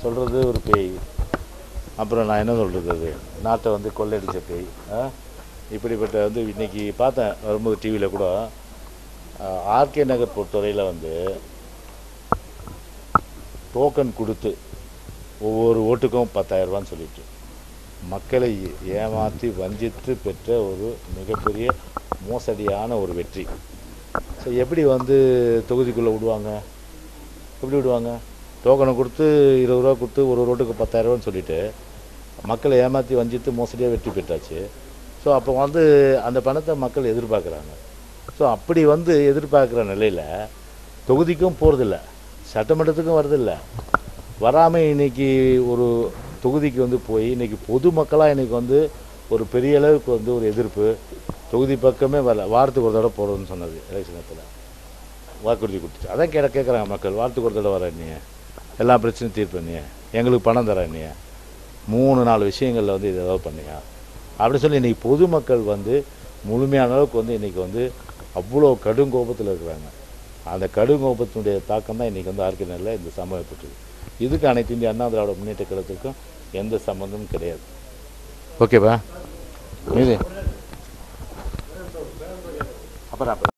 சொல்கிறது ஒரு பேய் அப்புறம் நான் என்ன சொல்கிறது அது நாட்டை வந்து கொள்ளையடிச்ச பேய் ஆ? இப்படிப்பட்ட வந்து இன்னைக்கு பார்த்தேன் வரும்போது டிவியில் கூட ஆர்கே நகர் பொறுத்தவரையில் வந்து டோக்கன் கொடுத்து ஒவ்வொரு ஓட்டுக்கும் பத்தாயிரரூபான்னு சொல்லிட்டு மக்களை ஏமாற்றி வஞ்சித்து பெற்ற ஒரு மிகப்பெரிய மோசடியான ஒரு வெற்றி ஸோ எப்படி வந்து தொகுதிக்குள்ளே விடுவாங்க எப்படி விடுவாங்க டோக்கனை கொடுத்து இருபது ரூபா கொடுத்து ஒரு ரோட்டுக்கு பத்தாயிரரூவான்னு சொல்லிட்டு மக்களை ஏமாற்றி வஞ்சித்து மோசடியாக வெற்றி பெற்றாச்சு ஸோ அப்போ வந்து அந்த பணத்தை மக்கள் எதிர்பார்க்குறாங்க ஸோ அப்படி வந்து எதிர்பார்க்குற நிலையில் தொகுதிக்கும் போகிறதில்ல சட்டமன்றத்துக்கும் வரதில்ல வராமல் இன்னைக்கு ஒரு தொகுதிக்கு வந்து போய் இன்னைக்கு பொதுமக்களாக இன்னைக்கு வந்து ஒரு பெரிய அளவுக்கு வந்து ஒரு எதிர்ப்பு தொகுதி பக்கமே வரல வாரத்துக்கு ஒரு தடவை போகிறோன்னு சொன்னது எலெக்ஷன் நேரத்தில் வாக்குறுதி கொடுத்துச்சு அதான் கேட்க கேட்குறாங்க மக்கள் வாரத்துக்கு ஒரு தடவை வர நீ எல்லா பிரச்சனையும் தீர்ப்பு நீ எங்களுக்கு பணம் தர நீ மூணு நாலு விஷயங்களில் வந்து இது ஏதாவது பண்ணியா அப்படி சொல்லி இன்றைக்கி பொதுமக்கள் வந்து முழுமையான அளவுக்கு வந்து இன்றைக்கி வந்து அவ்வளோ கடும் கோபத்தில் இருக்கிறாங்க அந்த கடும் கோபத்தினுடைய தாக்கம் தான் இன்றைக்கி வந்து ஆர்கினரில் இந்த சம்பவம் ஏற்பட்டது இதுக்கு அனைத்து இந்திய அண்ணா திராவிட முன்னேற்ற கழகத்துக்கும் எந்த சம்மந்தமும் கிடையாது ஓகேவா இது அப்புறம் அப்புறம்